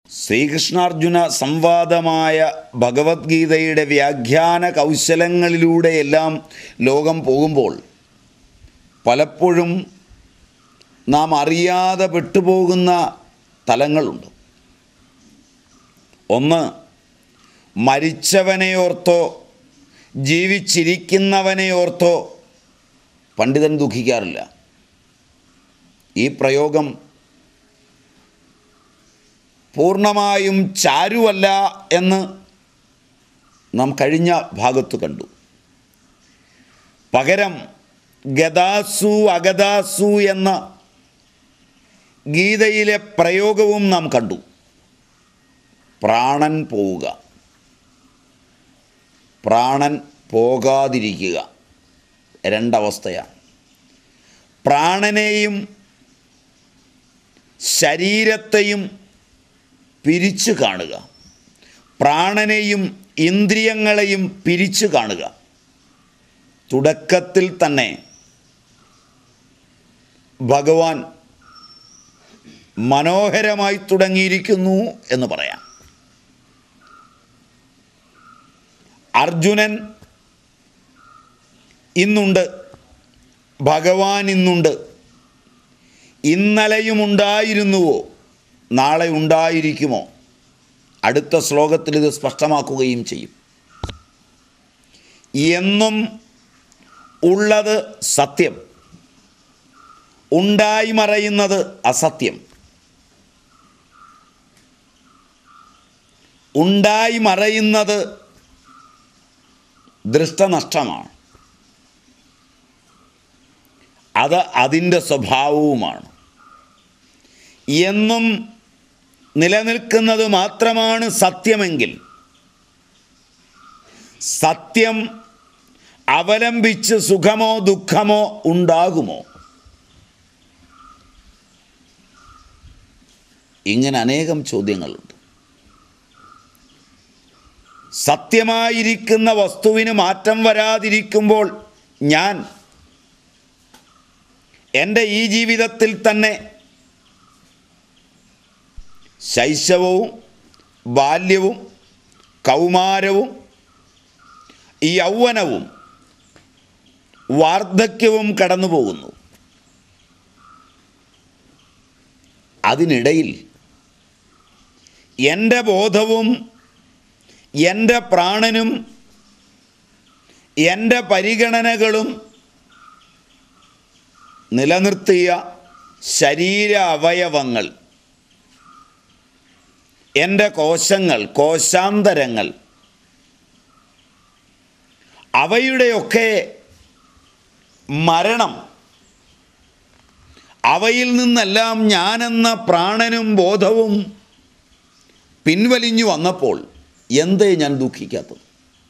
ശ്രീകൃഷ്ണാർജുന സംവാദമായ ഭഗവത്ഗീതയുടെ വ്യാഖ്യാന കൗശലങ്ങളിലൂടെയെല്ലാം ലോകം പോകുമ്പോൾ പലപ്പോഴും നാം അറിയാതെ പെട്ടുപോകുന്ന തലങ്ങളുണ്ട് ഒന്ന് മരിച്ചവനെയോർത്തോ ജീവിച്ചിരിക്കുന്നവനെയോർത്തോ പണ്ഡിതൻ ദുഃഖിക്കാറില്ല ഈ പ്രയോഗം പൂർണ്ണമായും ചാരുവല്ല എന്ന് നാം കഴിഞ്ഞ ഭാഗത്ത് കണ്ടു പകരം ഗതാസു അഗതാസു എന്ന ഗീതയിലെ പ്രയോഗവും നാം കണ്ടു പ്രാണൻ പോവുക പ്രാണൻ പോകാതിരിക്കുക രണ്ടവസ്ഥയാണ് പ്രാണനെയും ശരീരത്തെയും പിരിച്ചു കാണുക പ്രാണനെയും ഇന്ദ്രിയങ്ങളെയും പിരിച്ചു കാണുക തുടക്കത്തിൽ തന്നെ ഭഗവാൻ മനോഹരമായി തുടങ്ങിയിരിക്കുന്നു എന്ന് പറയാം അർജുനൻ ഇന്നുണ്ട് ഭഗവാൻ ഇന്നുണ്ട് ഇന്നലെയും ഉണ്ടായിരുന്നുവോ നാളെ ഉണ്ടായിരിക്കുമോ അടുത്ത ശ്ലോകത്തിൽ ഇത് സ്പഷ്ടമാക്കുകയും ചെയ്യും എന്നും ഉള്ളത് സത്യം ഉണ്ടായി മറയുന്നത് അസത്യം ഉണ്ടായി മറയുന്നത് ദൃഷ്ടനഷ്ടമാണ് അത് അതിൻ്റെ സ്വഭാവവുമാണ് എന്നും നിലനിൽക്കുന്നത് മാത്രമാണ് സത്യമെങ്കിൽ സത്യം അവലംബിച്ച് സുഖമോ ദുഃഖമോ ഉണ്ടാകുമോ ഇങ്ങനെ അനേകം ചോദ്യങ്ങളുണ്ട് സത്യമായിരിക്കുന്ന വസ്തുവിന് മാറ്റം വരാതിരിക്കുമ്പോൾ ഞാൻ എൻ്റെ ഈ ജീവിതത്തിൽ തന്നെ ശൈശവവും ബാല്യവും കൗമാരവും യൗവനവും വാർദ്ധക്യവും കടന്നു പോകുന്നു അതിനിടയിൽ എൻ്റെ ബോധവും എൻ്റെ പ്രാണനും എൻ്റെ പരിഗണനകളും നിലനിർത്തിയ ശരീര അവയവങ്ങൾ എൻ്റെ കോശങ്ങൾ കോശാന്തരങ്ങൾ അവയുടെയൊക്കെ മരണം അവയിൽ നിന്നെല്ലാം ഞാനെന്ന പ്രാണനും ബോധവും പിൻവലിഞ്ഞു വന്നപ്പോൾ എന്തേ ഞാൻ ദുഃഖിക്കാത്തത്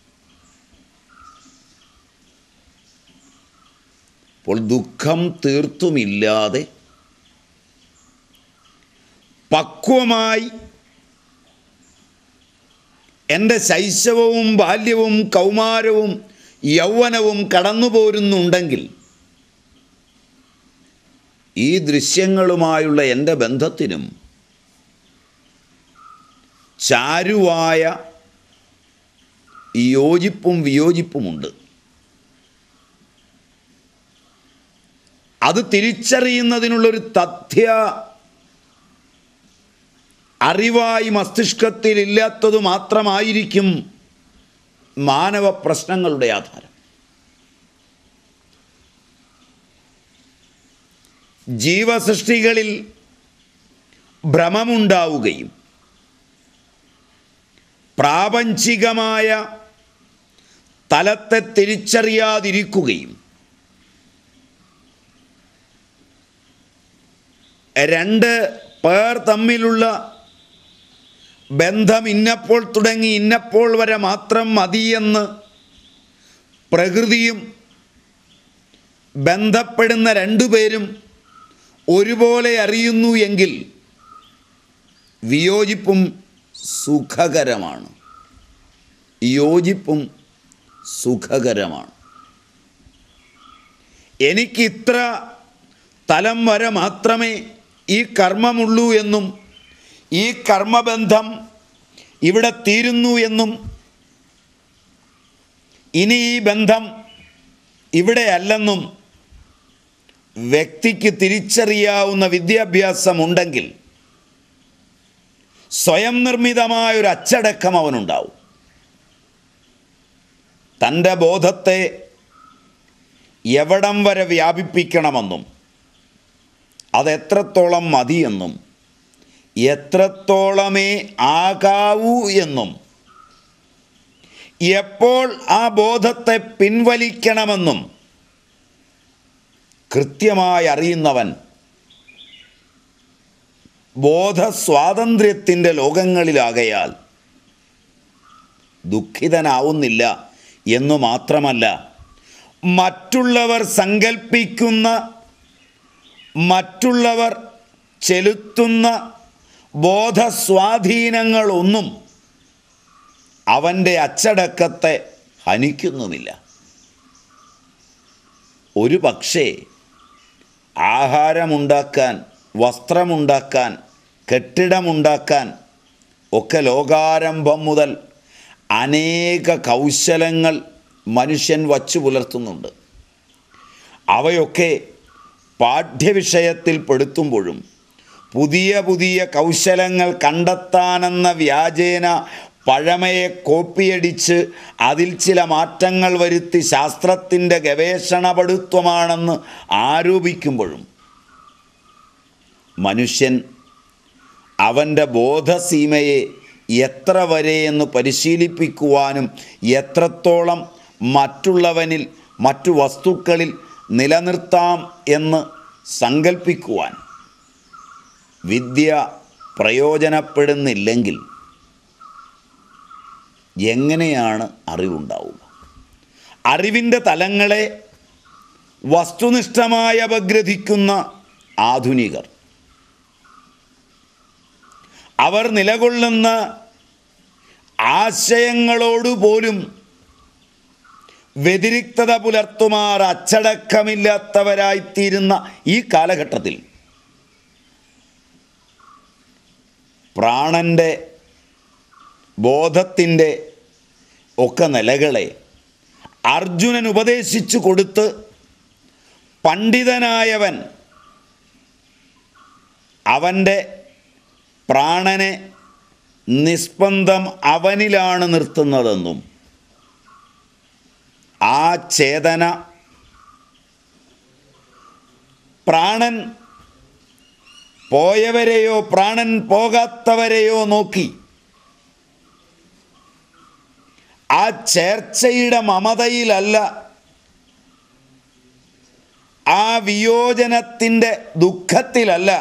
അപ്പോൾ ദുഃഖം തീർത്തുമില്ലാതെ പക്വമായി എൻ്റെ ശൈശവവും ബാല്യവും കൗമാരവും യൗവനവും കടന്നു പോരുന്നുണ്ടെങ്കിൽ ഈ ദൃശ്യങ്ങളുമായുള്ള എൻ്റെ ബന്ധത്തിനും ചാരുവായ യോജിപ്പും വിയോജിപ്പുമുണ്ട് അത് തിരിച്ചറിയുന്നതിനുള്ളൊരു തഥ്യ അറിവായി മസ്തിഷ്കത്തിൽ ഇല്ലാത്തത് മാത്രമായിരിക്കും മാനവ പ്രശ്നങ്ങളുടെ ആധാരം ജീവസൃഷ്ടികളിൽ ഭ്രമമുണ്ടാവുകയും പ്രാപഞ്ചികമായ തലത്തെ തിരിച്ചറിയാതിരിക്കുകയും രണ്ട് പേർ തമ്മിലുള്ള ബന്ധം ഇന്നപ്പോൾ തുടങ്ങി ഇന്നപ്പോൾ വരെ മാത്രം മതിയെന്ന് പ്രകൃതിയും ബന്ധപ്പെടുന്ന രണ്ടുപേരും ഒരുപോലെ അറിയുന്നു എങ്കിൽ വിയോജിപ്പും സുഖകരമാണ് യോജിപ്പും സുഖകരമാണ് എനിക്ക് ഇത്ര തലം വരെ മാത്രമേ ഈ കർമ്മമുള്ളൂ എന്നും ഈ കർമ്മബന്ധം ഇവിടെ തീരുന്നു എന്നും ഇനി ഈ ബന്ധം ഇവിടെയല്ലെന്നും വ്യക്തിക്ക് തിരിച്ചറിയാവുന്ന വിദ്യാഭ്യാസമുണ്ടെങ്കിൽ സ്വയം നിർമ്മിതമായൊരു അച്ചടക്കം അവനുണ്ടാവും തൻ്റെ ബോധത്തെ എവിടം വരെ വ്യാപിപ്പിക്കണമെന്നും അതെത്രത്തോളം മതിയെന്നും എത്രത്തോളമേ ആകാവൂ എന്നും എപ്പോൾ ആ ബോധത്തെ പിൻവലിക്കണമെന്നും കൃത്യമായി അറിയുന്നവൻ ബോധസ്വാതന്ത്ര്യത്തിൻ്റെ ലോകങ്ങളിലാകയാൽ ദുഃഖിതനാവുന്നില്ല എന്നു മാത്രമല്ല മറ്റുള്ളവർ സങ്കൽപ്പിക്കുന്ന മറ്റുള്ളവർ ചെലുത്തുന്ന ബോധസ്വാധീനങ്ങളൊന്നും അവൻ്റെ അച്ചടക്കത്തെ ഹനിക്കുന്നുമില്ല ഒരു പക്ഷേ ആഹാരമുണ്ടാക്കാൻ വസ്ത്രമുണ്ടാക്കാൻ കെട്ടിടമുണ്ടാക്കാൻ ഒക്കെ ലോകാരംഭം മുതൽ അനേക കൗശലങ്ങൾ മനുഷ്യൻ വച്ചു പുലർത്തുന്നുണ്ട് അവയൊക്കെ പാഠ്യവിഷയത്തിൽ പെടുത്തുമ്പോഴും പുതിയ പുതിയ കൗശലങ്ങൾ കണ്ടെത്താനെന്ന വ്യാജേന പഴമയെ കോപ്പിയടിച്ച് അതിൽ ചില മാറ്റങ്ങൾ വരുത്തി ശാസ്ത്രത്തിൻ്റെ ഗവേഷണപടുത്വമാണെന്ന് ആരോപിക്കുമ്പോഴും മനുഷ്യൻ അവൻ്റെ ബോധസീമയെ എത്ര വരെ എന്ന് പരിശീലിപ്പിക്കുവാനും എത്രത്തോളം മറ്റുള്ളവനിൽ മറ്റു വസ്തുക്കളിൽ നിലനിർത്താം എന്ന് സങ്കൽപ്പിക്കുവാൻ വിദ്യ പ്രയോജനപ്പെടുന്നില്ലെങ്കിൽ എങ്ങനെയാണ് അറിവുണ്ടാവുക അറിവിൻ്റെ തലങ്ങളെ വസ്തുനിഷ്ഠമായി അപഗ്രഥിക്കുന്ന ആധുനികർ അവർ നിലകൊള്ളുന്ന ആശയങ്ങളോട് പോലും വ്യതിരിക്തത പുലർത്തുമാർ അച്ചടക്കമില്ലാത്തവരായിത്തീരുന്ന ഈ കാലഘട്ടത്തിൽ പ്രാണൻ്റെ ബോധത്തിൻ്റെ ഒക്കെ നിലകളെ അർജുനൻ ഉപദേശിച്ചു കൊടുത്ത് പണ്ഡിതനായവൻ അവൻ്റെ പ്രാണനെ നിസ്പന്ദം അവനിലാണ് നിർത്തുന്നതെന്നും ആ ചേതന പ്രാണൻ പോയവരെയോ പ്രാണൻ പോകാത്തവരെയോ നോക്കി ആ ചേർച്ചയുടെ മമതയിലല്ല ആ വിയോജനത്തിൻ്റെ ദുഃഖത്തിലല്ല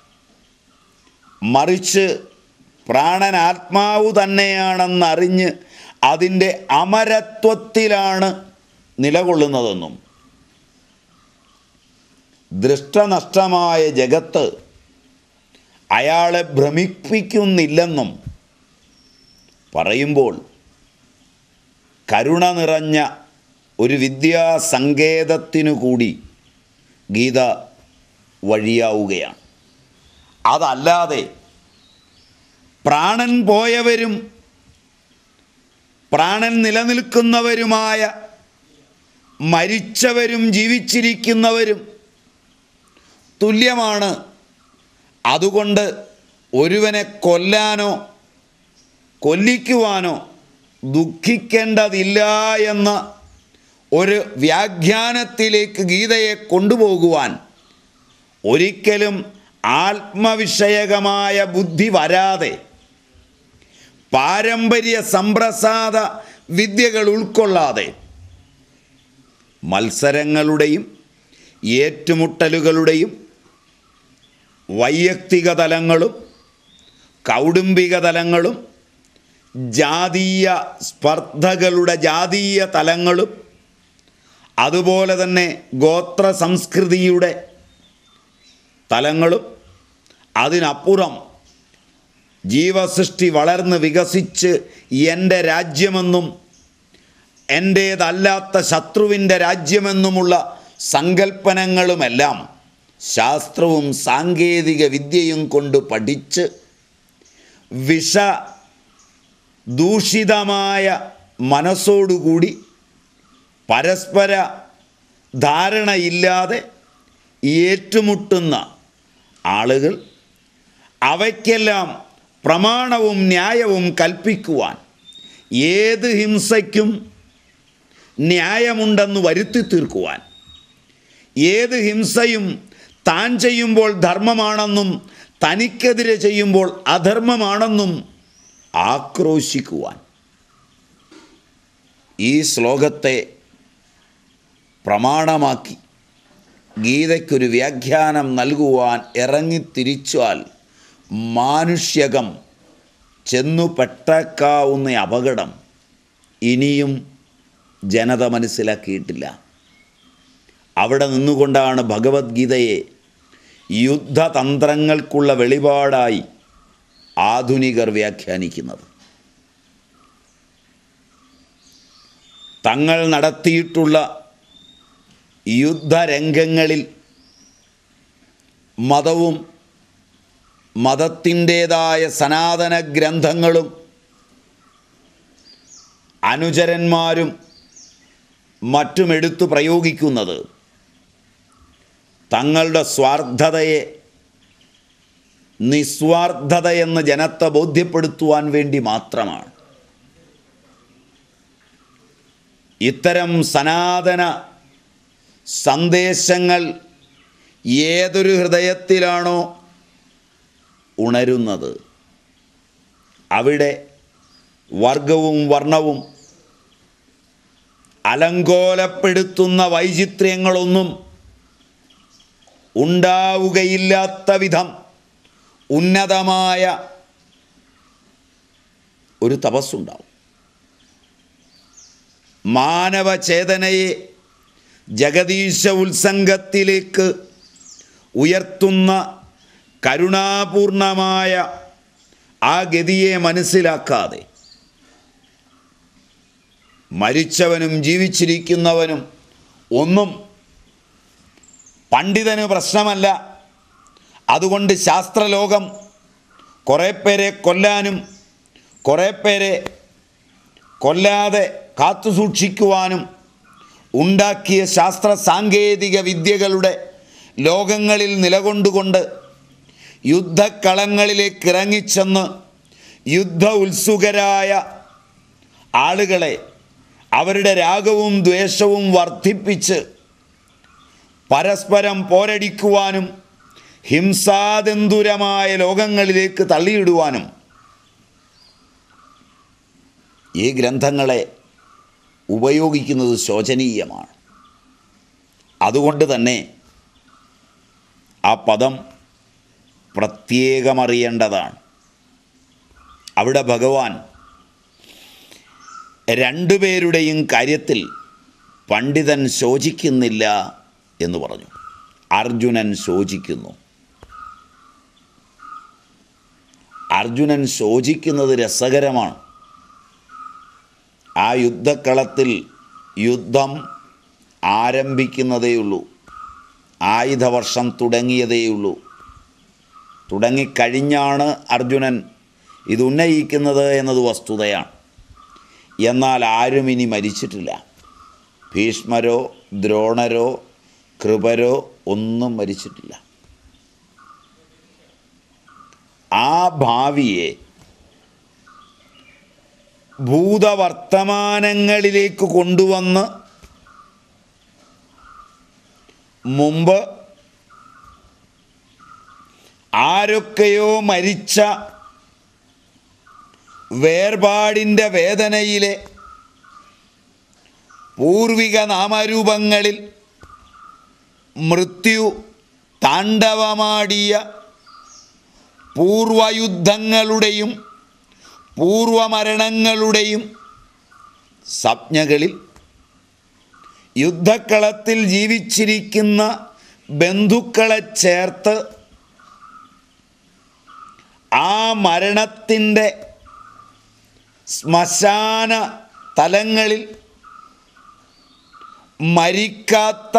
മറിച്ച് പ്രാണൻ ആത്മാവ് തന്നെയാണെന്നറിഞ്ഞ് അതിൻ്റെ അമരത്വത്തിലാണ് നിലകൊള്ളുന്നതെന്നും ദൃഷ്ടനഷ്ടമായ ജഗത്ത് അയാളെ ഭ്രമിപ്പിക്കുന്നില്ലെന്നും പറയുമ്പോൾ കരുണ നിറഞ്ഞ ഒരു വിദ്യാസങ്കേതത്തിനു കൂടി ഗീത വഴിയാവുകയാണ് അതല്ലാതെ പ്രാണൻ പോയവരും പ്രാണൻ നിലനിൽക്കുന്നവരുമായ മരിച്ചവരും ജീവിച്ചിരിക്കുന്നവരും തുല്യമാണ് അതുകൊണ്ട് ഒരുവനെ കൊല്ലാനോ കൊല്ലിക്കുവാനോ ദുഃഖിക്കേണ്ടതില്ല എന്ന ഒരു വ്യാഖ്യാനത്തിലേക്ക് ഗീതയെ കൊണ്ടുപോകുവാൻ ഒരിക്കലും ആത്മവിഷയകമായ ബുദ്ധി വരാതെ പാരമ്പര്യ സംപ്രസാദ വിദ്യകൾ ഉൾക്കൊള്ളാതെ മത്സരങ്ങളുടെയും ഏറ്റുമുട്ടലുകളുടെയും വൈയക്തിക തലങ്ങളും കൗടുംബിക തലങ്ങളും ജാതീയ സ്പർദ്ധകളുടെ ജാതീയ തലങ്ങളും അതുപോലെ തന്നെ ഗോത്ര സംസ്കൃതിയുടെ തലങ്ങളും അതിനപ്പുറം ജീവസൃഷ്ടി വളർന്ന് വികസിച്ച് എൻ്റെ രാജ്യമെന്നും എൻ്റേതല്ലാത്ത ശത്രുവിൻ്റെ രാജ്യമെന്നുമുള്ള സങ്കല്പനങ്ങളുമെല്ലാം ശാസ്ത്രവും സാങ്കേതിക വിദ്യയും കൊണ്ട് പഠിച്ച് വിഷ ദൂഷിതമായ മനസ്സോടുകൂടി പരസ്പര ധാരണയില്ലാതെ ഏറ്റുമുട്ടുന്ന ആളുകൾ അവയ്ക്കെല്ലാം പ്രമാണവും ന്യായവും കൽപ്പിക്കുവാൻ ഏത് ഹിംസയ്ക്കും ന്യായമുണ്ടെന്ന് വരുത്തി തീർക്കുവാൻ ഏത് ഹിംസയും താൻ ചെയ്യുമ്പോൾ ധർമ്മമാണെന്നും തനിക്കെതിരെ ചെയ്യുമ്പോൾ അധർമ്മമാണെന്നും ആക്രോശിക്കുവാൻ ഈ ശ്ലോകത്തെ പ്രമാണമാക്കി ഗീതയ്ക്കൊരു വ്യാഖ്യാനം നൽകുവാൻ ഇറങ്ങിത്തിരിച്ചാൽ മാനുഷ്യകം ചെന്നു പെട്ടേക്കാവുന്ന അപകടം ഇനിയും ജനത മനസ്സിലാക്കിയിട്ടില്ല അവിടെ നിന്നുകൊണ്ടാണ് ഭഗവത്ഗീതയെ യുദ്ധതന്ത്രങ്ങൾക്കുള്ള വെളിപാടായി ആധുനികർ വ്യാഖ്യാനിക്കുന്നത് തങ്ങൾ നടത്തിയിട്ടുള്ള യുദ്ധരംഗങ്ങളിൽ മതവും മതത്തിൻ്റേതായ സനാതന ഗ്രന്ഥങ്ങളും അനുചരന്മാരും മറ്റും എടുത്തു പ്രയോഗിക്കുന്നത് തങ്ങളുടെ സ്വാർത്ഥതയെ നിസ്വാർത്ഥതയെന്ന് ജനത്തെ ബോധ്യപ്പെടുത്തുവാൻ വേണ്ടി മാത്രമാണ് ഇത്തരം സനാതന സന്ദേശങ്ങൾ ഏതൊരു ഹൃദയത്തിലാണോ ഉണരുന്നത് അവിടെ വർഗവും വർണ്ണവും അലങ്കോലപ്പെടുത്തുന്ന വൈചിത്ര്യങ്ങളൊന്നും ഉണ്ടാവുകയില്ലാത്ത വിധം ഉന്നതമായ ഒരു തപസ്സുണ്ടാവും മാനവചേതനയെ ജഗദീശ ഉത്സംഗത്തിലേക്ക് ഉയർത്തുന്ന കരുണാപൂർണമായ ആ ഗതിയെ മനസ്സിലാക്കാതെ മരിച്ചവനും ജീവിച്ചിരിക്കുന്നവനും ഒന്നും പണ്ഡിതന് പ്രശ്നമല്ല അതുകൊണ്ട് ശാസ്ത്രലോകം കുറേ പേരെ കൊല്ലാനും കുറേ പേരെ കൊല്ലാതെ കാത്തു സൂക്ഷിക്കുവാനും ഉണ്ടാക്കിയ ശാസ്ത്ര സാങ്കേതിക വിദ്യകളുടെ ലോകങ്ങളിൽ നിലകൊണ്ടുകൊണ്ട് യുദ്ധക്കളങ്ങളിലേക്ക് ഇറങ്ങിച്ചെന്ന് യുദ്ധ ഉത്സുകരായ ആളുകളെ അവരുടെ രാഗവും ദ്വേഷവും വർദ്ധിപ്പിച്ച് പരസ്പരം പോരടിക്കുവാനും ഹിംസാതെന്തുരമായ ലോകങ്ങളിലേക്ക് തള്ളിയിടുവാനും ഈ ഗ്രന്ഥങ്ങളെ ഉപയോഗിക്കുന്നത് ശോചനീയമാണ് അതുകൊണ്ട് തന്നെ ആ പദം പ്രത്യേകമറിയേണ്ടതാണ് അവിടെ ഭഗവാൻ രണ്ടുപേരുടെയും കാര്യത്തിൽ പണ്ഡിതൻ ശോചിക്കുന്നില്ല എന്ന് പറഞ്ഞു അർജുനൻ ശോചിക്കുന്നു അർജുനൻ ശോചിക്കുന്നത് രസകരമാണ് ആ യുദ്ധക്കളത്തിൽ യുദ്ധം ആരംഭിക്കുന്നതേയുള്ളൂ ആയുധവർഷം തുടങ്ങിയതേയുള്ളൂ തുടങ്ങിക്കഴിഞ്ഞാണ് അർജുനൻ ഇത് ഉന്നയിക്കുന്നത് എന്നത് വസ്തുതയാണ് എന്നാൽ ആരും ഇനി മരിച്ചിട്ടില്ല ഭീഷ്മരോ ദ്രോണരോ കൃപരോ ഒന്നും മരിച്ചിട്ടില്ല ആ ഭാവിയെ ഭൂതവർത്തമാനങ്ങളിലേക്ക് കൊണ്ടുവന്ന് മുമ്പ് ആരൊക്കെയോ മരിച്ച വേർപാടിൻ്റെ വേദനയിലെ പൂർവിക നാമരൂപങ്ങളിൽ മൃത്യു താണ്ഡവമാടിയ പൂർവയുദ്ധങ്ങളുടെയും പൂർവമരണങ്ങളുടെയും സംജ്ഞകളിൽ യുദ്ധക്കളത്തിൽ ജീവിച്ചിരിക്കുന്ന ബന്ധുക്കളെ ചേർത്ത് ആ മരണത്തിൻ്റെ ശ്മശാന തലങ്ങളിൽ മരിക്കാത്ത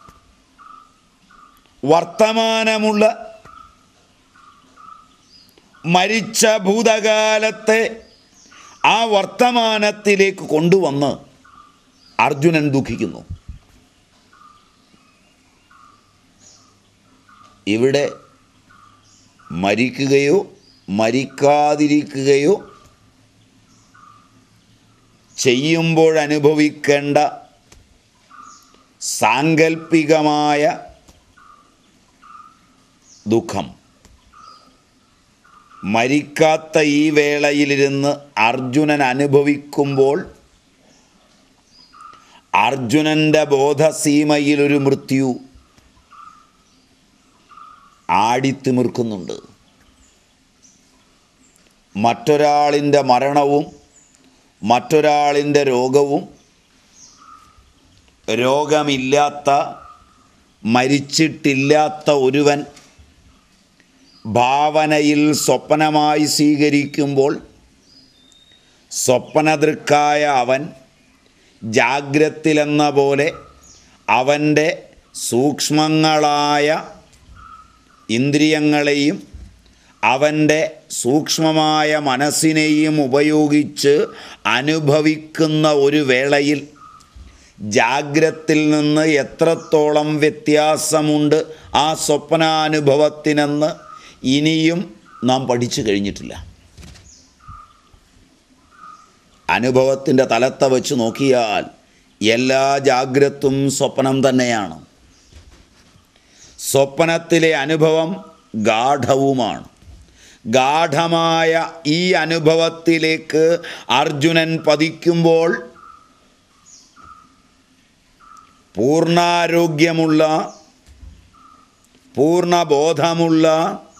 വർത്തമാനമുള്ള മരിച്ച ഭൂതകാലത്തെ ആ വർത്തമാനത്തിലേക്ക് കൊണ്ടുവന്ന് അർജുനൻ ദുഃഖിക്കുന്നു ഇവിടെ മരിക്കുകയോ മരിക്കാതിരിക്കുകയോ ചെയ്യുമ്പോഴനുഭവിക്കേണ്ട സാങ്കല്പികമായ ദുഃഖം മരിക്കാത്ത ഈ വേളയിലിരുന്ന് അർജുനൻ അനുഭവിക്കുമ്പോൾ അർജുനൻ്റെ ബോധസീമയിലൊരു മൃത്യു ആടിത്തിമിർക്കുന്നുണ്ട് മറ്റൊരാളിൻ്റെ മരണവും മറ്റൊരാളിൻ്റെ രോഗവും രോഗമില്ലാത്ത മരിച്ചിട്ടില്ലാത്ത ഒരുവൻ ഭാവനയിൽ സ്വപ്നമായി സ്വീകരിക്കുമ്പോൾ സ്വപ്നദൃക്കായ അവൻ ജാഗ്രത്തിലെന്ന പോലെ അവൻ്റെ സൂക്ഷ്മങ്ങളായ ഇന്ദ്രിയങ്ങളെയും അവൻ്റെ സൂക്ഷ്മമായ മനസ്സിനെയും ഉപയോഗിച്ച് അനുഭവിക്കുന്ന ഒരു വേളയിൽ ജാഗ്രത്തിൽ നിന്ന് എത്രത്തോളം വ്യത്യാസമുണ്ട് ആ സ്വപ്നാനുഭവത്തിനെന്ന് ഇനിയും നാം പഠിച്ചു കഴിഞ്ഞിട്ടില്ല അനുഭവത്തിൻ്റെ തലത്തെ വെച്ച് നോക്കിയാൽ എല്ലാ ജാഗ്രത്തും സ്വപ്നം തന്നെയാണ് സ്വപ്നത്തിലെ അനുഭവം ഗാഠവുമാണ് ഗാഠമായ ഈ അനുഭവത്തിലേക്ക് അർജുനൻ പതിക്കുമ്പോൾ പൂർണ്ണാരോഗ്യമുള്ള പൂർണ്ണബോധമുള്ള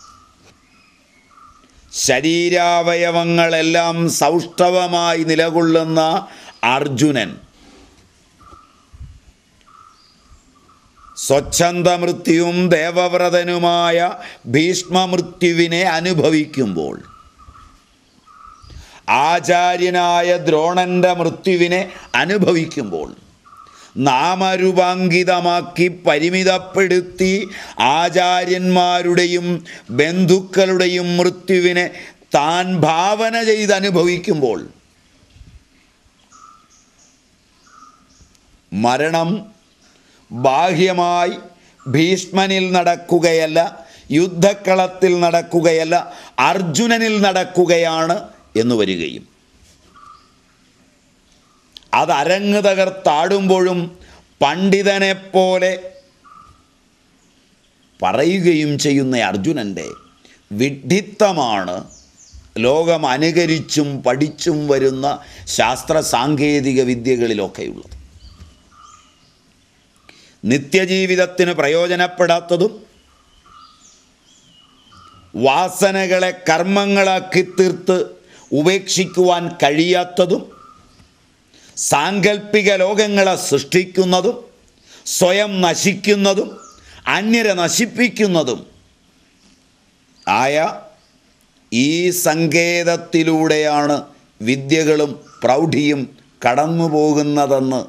ശരീരാവയവങ്ങളെല്ലാം സൗഷ്ഠവമായി നിലകൊള്ളുന്ന അർജുനൻ സ്വച്ഛന്ദമൃത്യുവും ദേവവ്രതനുമായ ഭീഷ്മമൃത്യുവിനെ അനുഭവിക്കുമ്പോൾ ആചാര്യനായ ദ്രോണന്റെ മൃത്യുവിനെ അനുഭവിക്കുമ്പോൾ നാമരൂപാങ്കിതമാക്കി പരിമിതപ്പെടുത്തി ആചാര്യന്മാരുടെയും ബന്ധുക്കളുടെയും മൃത്യുവിനെ താൻ ഭാവന ചെയ്ത് അനുഭവിക്കുമ്പോൾ മരണം ബാഹ്യമായി ഭീഷ്മനിൽ നടക്കുകയല്ല യുദ്ധക്കളത്തിൽ നടക്കുകയല്ല അർജുനനിൽ നടക്കുകയാണ് എന്ന് വരികയും അത് അരങ്ങ് തകർത്താടുമ്പോഴും പണ്ഡിതനെപ്പോലെ പറയുകയും ചെയ്യുന്ന അർജുനൻ്റെ വിഡ്ഢിത്തമാണ് ലോകം അനുകരിച്ചും പഠിച്ചും വരുന്ന ശാസ്ത്ര സാങ്കേതിക വിദ്യകളിലൊക്കെയുള്ളത് നിത്യജീവിതത്തിന് പ്രയോജനപ്പെടാത്തതും വാസനകളെ കർമ്മങ്ങളാക്കി തീർത്ത് ഉപേക്ഷിക്കുവാൻ കഴിയാത്തതും സാങ്കല്പിക ലോകങ്ങളെ സൃഷ്ടിക്കുന്നതും സ്വയം നശിക്കുന്നതും അന്യരെ നശിപ്പിക്കുന്നതും ആയ ഈ സങ്കേതത്തിലൂടെയാണ് വിദ്യകളും പ്രൗഢിയും കടന്നു പോകുന്നതെന്ന്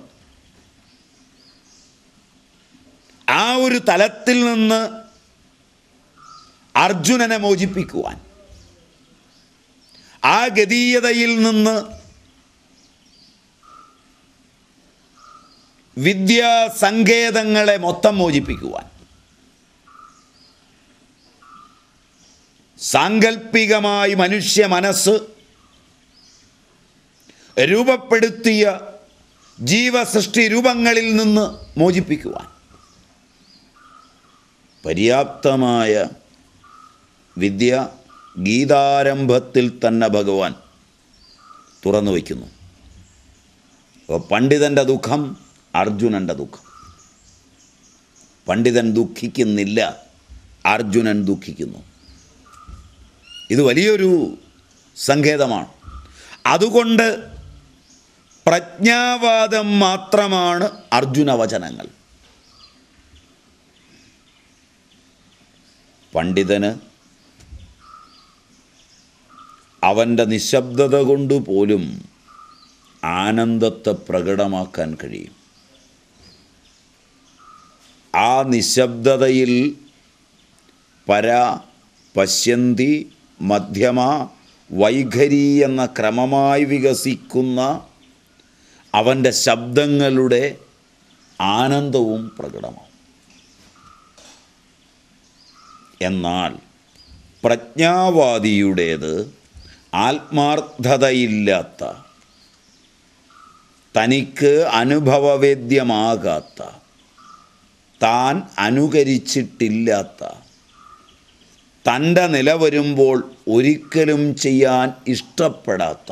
ആ ഒരു തലത്തിൽ നിന്ന് അർജുനനെ മോചിപ്പിക്കുവാൻ ആ ഗതീയതയിൽ നിന്ന് വിദ്യാ സങ്കേതങ്ങളെ മൊത്തം മോചിപ്പിക്കുവാൻ സാങ്കല്പികമായി മനുഷ്യ മനസ്സ് രൂപപ്പെടുത്തിയ ജീവസൃഷ്ടി രൂപങ്ങളിൽ നിന്ന് മോചിപ്പിക്കുവാൻ പര്യാപ്തമായ വിദ്യ ഗീതാരംഭത്തിൽ തന്നെ ഭഗവാൻ തുറന്നു വയ്ക്കുന്നു അപ്പോൾ പണ്ഡിതൻ്റെ ദുഃഖം അർജുനൻ്റെ ദുഃഖം പണ്ഡിതൻ ദുഃഖിക്കുന്നില്ല അർജുനൻ ദുഃഖിക്കുന്നു ഇത് വലിയൊരു സങ്കേതമാണ് അതുകൊണ്ട് പ്രജ്ഞാവാദം മാത്രമാണ് അർജുന വചനങ്ങൾ പണ്ഡിതന് അവൻ്റെ നിശബ്ദത കൊണ്ട് പോലും ആനന്ദത്തെ പ്രകടമാക്കാൻ കഴിയും ആ നിശബ്ദതയിൽ പര പശ്യന്തി മധ്യമ വൈഖരി എന്ന ക്രമമായി വികസിക്കുന്ന അവൻ്റെ ശബ്ദങ്ങളുടെ ആനന്ദവും പ്രകടമാവും എന്നാൽ പ്രജ്ഞാവാദിയുടേത് ആത്മാർത്ഥതയില്ലാത്ത തനിക്ക് അനുഭവവേദ്യമാകാത്ത താൻ അനുകരിച്ചിട്ടില്ലാത്ത തൻ്റെ നില വരുമ്പോൾ ഒരിക്കലും ചെയ്യാൻ ഇഷ്ടപ്പെടാത്ത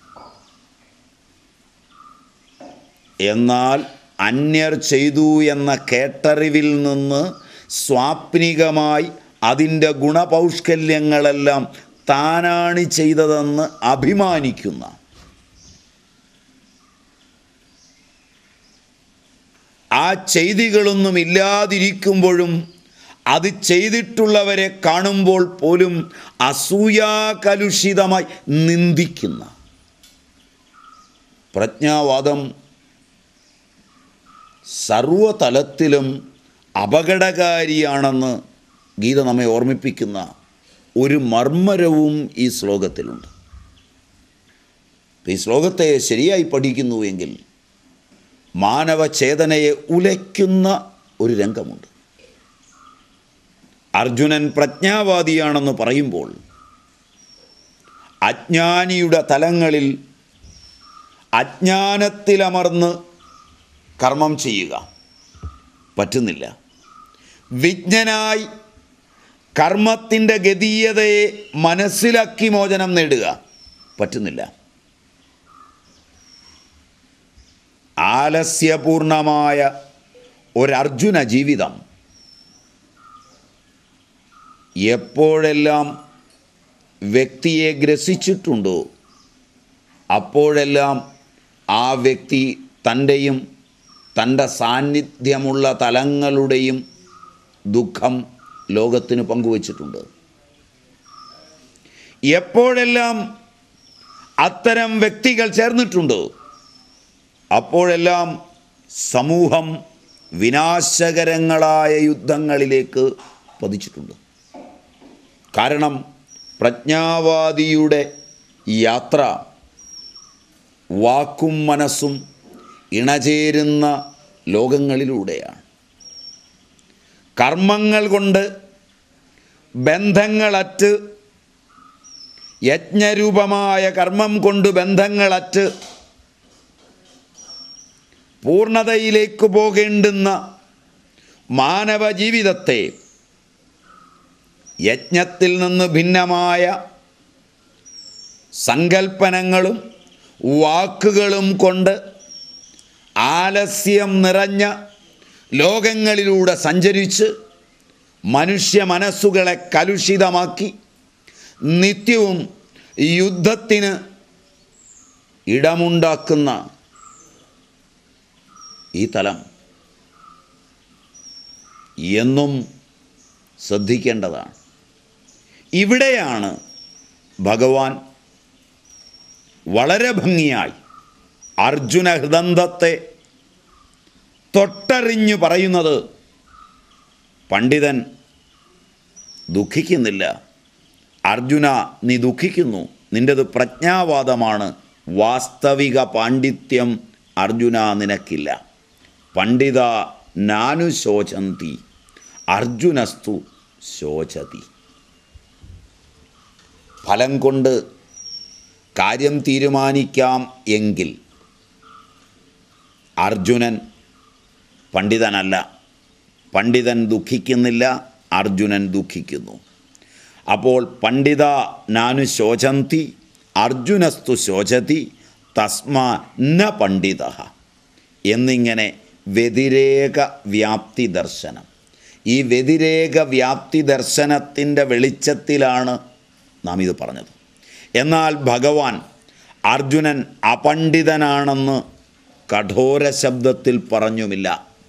എന്നാൽ അന്യർ ചെയ്തു എന്ന കേട്ടറിവിൽ നിന്ന് സ്വാപ്നികമായി അതിൻ്റെ ഗുണപൗഷ്കല്യങ്ങളെല്ലാം താനാണ് ചെയ്തതെന്ന് അഭിമാനിക്കുന്ന ആ ചെയ്തികളൊന്നും ഇല്ലാതിരിക്കുമ്പോഴും അത് ചെയ്തിട്ടുള്ളവരെ കാണുമ്പോൾ പോലും അസൂയാകലുഷിതമായി നിന്ദിക്കുന്ന പ്രജ്ഞാവാദം സർവതലത്തിലും അപകടകാരിയാണെന്ന് ഗീത നമ്മെ ഓർമ്മിപ്പിക്കുന്ന ഒരു മർമ്മരവും ഈ ശ്ലോകത്തിലുണ്ട് ഈ ശ്ലോകത്തെ ശരിയായി പഠിക്കുന്നുവെങ്കിൽ മാനവചേതനയെ ഉലയ്ക്കുന്ന ഒരു രംഗമുണ്ട് അർജുനൻ പ്രജ്ഞാവാദിയാണെന്ന് പറയുമ്പോൾ അജ്ഞാനിയുടെ തലങ്ങളിൽ അജ്ഞാനത്തിലമർന്ന് കർമ്മം ചെയ്യുക പറ്റുന്നില്ല വിജ്ഞനായി കർമ്മത്തിൻ്റെ ഗതീയതയെ മനസ്സിലാക്കി മോചനം നേടുക പറ്റുന്നില്ല ആലസ്യപൂർണമായ ഒരർജുന ജീവിതം എപ്പോഴെല്ലാം വ്യക്തിയെ ഗ്രസിച്ചിട്ടുണ്ടോ അപ്പോഴെല്ലാം ആ വ്യക്തി തൻ്റെയും തൻ്റെ സാന്നിധ്യമുള്ള തലങ്ങളുടെയും ദുഃഖം ലോകത്തിന് പങ്കുവച്ചിട്ടുണ്ട് എപ്പോഴെല്ലാം അത്തരം വ്യക്തികൾ ചേർന്നിട്ടുണ്ടോ അപ്പോഴെല്ലാം സമൂഹം വിനാശകരങ്ങളായ യുദ്ധങ്ങളിലേക്ക് പതിച്ചിട്ടുണ്ട് കാരണം പ്രജ്ഞാവാദിയുടെ യാത്ര വാക്കും മനസ്സും ഇണചേരുന്ന ലോകങ്ങളിലൂടെയാണ് കർമ്മങ്ങൾ കൊണ്ട് ബന്ധങ്ങളറ്റ് യജ്ഞരൂപമായ കർമ്മം കൊണ്ട് ബന്ധങ്ങളറ്റ് പൂർണ്ണതയിലേക്ക് പോകേണ്ടുന്ന മാനവ ജീവിതത്തെ യജ്ഞത്തിൽ നിന്ന് ഭിന്നമായ സങ്കൽപ്പനങ്ങളും വാക്കുകളും കൊണ്ട് ആലസ്യം നിറഞ്ഞ ലോകങ്ങളിലൂടെ സഞ്ചരിച്ച് മനുഷ്യ മനസ്സുകളെ കലുഷിതമാക്കി നിത്യവും യുദ്ധത്തിന് ഇടമുണ്ടാക്കുന്ന ഈ തലം എന്നും ശ്രദ്ധിക്കേണ്ടതാണ് ഇവിടെയാണ് ഭഗവാൻ വളരെ ഭംഗിയായി അർജുന ഹൃദന്തത്തെ തൊട്ടറിഞ്ഞു പറയുന്നത് പണ്ഡിതൻ ദുഃഖിക്കുന്നില്ല അർജുന നീ ദുഃഖിക്കുന്നു നിൻ്റെത് പ്രജ്ഞാവാദമാണ് വാസ്തവിക പാണ്ഡിത്യം അർജുന നിനക്കില്ല പണ്ഡിത നാനു ശോചന്തി അർജുനസ്തു ശോചതി ഫലം കൊണ്ട് കാര്യം തീരുമാനിക്കാം എങ്കിൽ അർജുനൻ പണ്ഡിതനല്ല പണ്ഡിതൻ ദുഃഖിക്കുന്നില്ല അർജുനൻ ദുഃഖിക്കുന്നു അപ്പോൾ പണ്ഡിത നാനു ശോചന്തി അർജുനസ്തു ശോചതി തസ്മാ ന പണ്ഡിത എന്നിങ്ങനെ വ്യതിരേക വ്യാപ്തി ദർശനം ഈ വ്യതിരേക വ്യാപ്തി ദർശനത്തിൻ്റെ വെളിച്ചത്തിലാണ് നാം ഇത് പറഞ്ഞത് എന്നാൽ ഭഗവാൻ അർജുനൻ അപണ്ഡിതനാണെന്ന് കഠോര ശബ്ദത്തിൽ പറഞ്ഞുമില്ല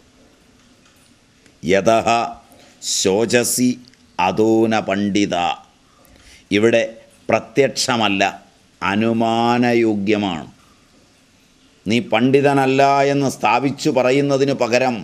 യഥ ശോചസി അതോന പണ്ഡിത ഇവിടെ പ്രത്യക്ഷമല്ല അനുമാനയോഗ്യമാണ് നീ പണ്ഡിതനല്ല എന്ന് സ്ഥാപിച്ചു പറയുന്നതിന് പകരം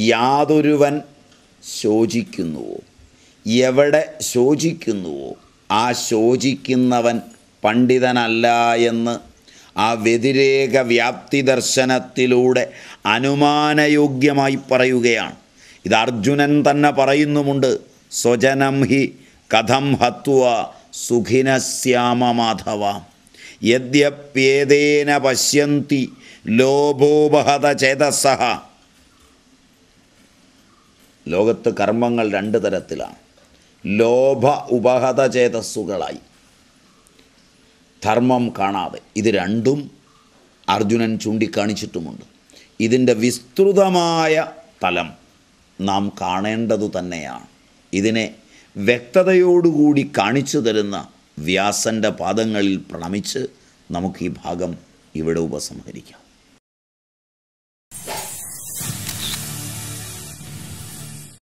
യാതൊരുവൻ ശോചിക്കുന്നുവോ എവിടെ ശോചിക്കുന്നുവോ ആ ശോചിക്കുന്നവൻ പണ്ഡിതനല്ല എന്ന് ആ വ്യതിരേക വ്യാപ്തി ദർശനത്തിലൂടെ അനുമാനയോഗ്യമായി പറയുകയാണ് ഇത് അർജുനൻ തന്നെ പറയുന്നുമുണ്ട് സ്വജനം ഹി കഥം ഹത്വ സുഖിനശ്യാമ മാധവ യദ്യപ്യേതേന പശ്യന്തി ലോഭോപഹത ചേതസഹ ലോകത്ത് കർമ്മങ്ങൾ രണ്ട് തരത്തിലാണ് ലോഭ ഉപഹത ചേതസ്സുകളായി ധർമ്മം കാണാതെ ഇത് രണ്ടും അർജുനൻ ചൂണ്ടിക്കാണിച്ചിട്ടുമുണ്ട് ഇതിൻ്റെ വിസ്തൃതമായ തലം നാം കാണേണ്ടതു തന്നെയാണ് ഇതിനെ വ്യക്തതയോടുകൂടി കാണിച്ചു തരുന്ന വ്യാസൻ്റെ പാദങ്ങളിൽ പ്രണമിച്ച് നമുക്ക് ഈ ഭാഗം ഇവിടെ ഉപസംഹരിക്കാം